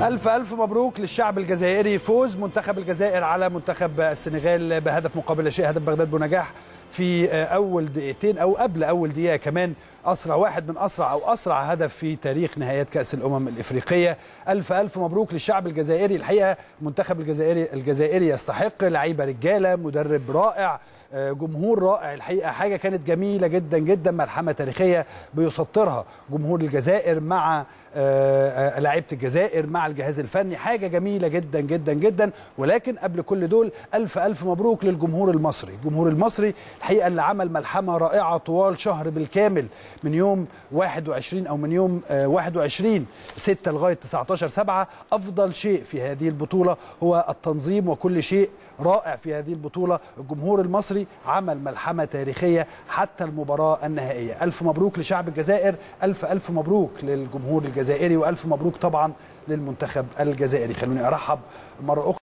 ألف ألف مبروك للشعب الجزائري فوز منتخب الجزائر على منتخب السنغال بهدف مقابل لا شيء هدف بغداد بنجاح في أول دقيقتين أو قبل أول دقيقة كمان أسرع واحد من أسرع أو أسرع هدف في تاريخ نهايات كأس الأمم الإفريقية ألف ألف مبروك للشعب الجزائري الحقيقة منتخب الجزائري الجزائري يستحق لعيبة رجالة مدرب رائع جمهور رائع الحقيقه حاجه كانت جميله جدا جدا ملحمه تاريخيه بيسطرها جمهور الجزائر مع لعيبه الجزائر مع الجهاز الفني حاجه جميله جدا جدا جدا ولكن قبل كل دول الف الف مبروك للجمهور المصري الجمهور المصري الحقيقه اللي عمل ملحمه رائعه طوال شهر بالكامل من يوم 21 او من يوم 21 6 لغايه 19 7 افضل شيء في هذه البطوله هو التنظيم وكل شيء رائع في هذه البطولة الجمهور المصري عمل ملحمة تاريخية حتى المباراة النهائية ألف مبروك لشعب الجزائر ألف ألف مبروك للجمهور الجزائري وألف مبروك طبعا للمنتخب الجزائري خلوني أرحب مرة أخرى